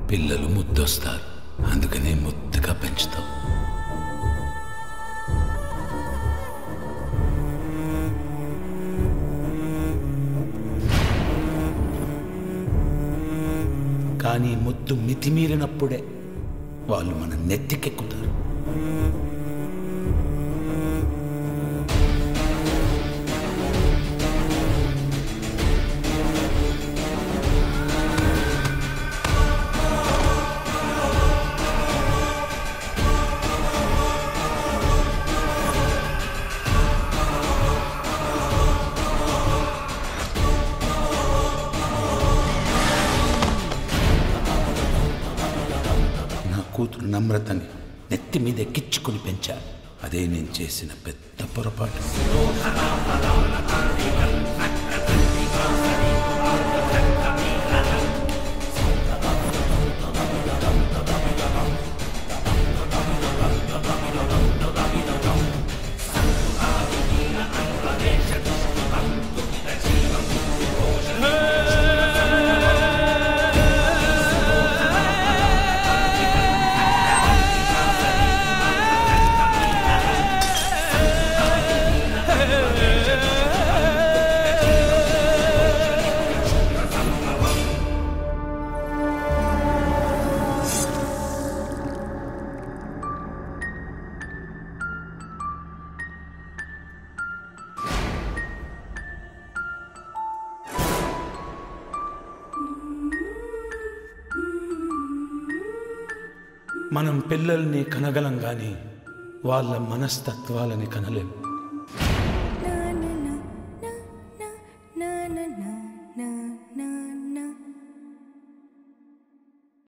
పిల్లలు ముద్దొస్తారు అందుకనే ముద్దుగా పెంచుతాం కానీ ముద్దు మితిమీరినప్పుడే వాళ్ళు మన నెత్తికెక్కుతారు నా కూతురు నమ్రతని నెత్తి మీద ఎక్కించుకుని పెంచా అదే నేను చేసిన పెద్ద పొరపాటు మనం పిల్లల్ని కనగలం కానీ వాళ్ళ మనస్తత్వాలని కనలేం